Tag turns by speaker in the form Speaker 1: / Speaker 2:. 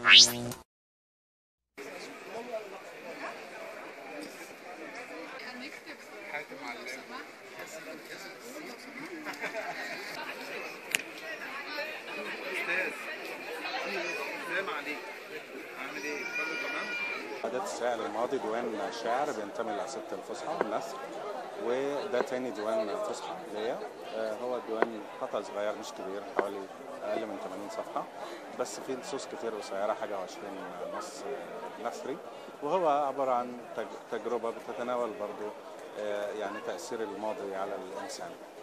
Speaker 1: حاتم علام استاذ سلام عليك عامل ايه كله تمام
Speaker 2: عادات الشاعر الماضي ديوان شعر بينتمي لأسئلة الفصحى النثر وده تاني ديوان فصحى ليا آه، هو ديوان قطع صغير مش كبير حوالي أقل من 80 صفحة بس فيه نصوص كتير قصيرة حاجة و20 نص آه، نثري وهو عبارة عن تج- تجربة بتتناول برضو آه، يعني تأثير الماضي على الإنسان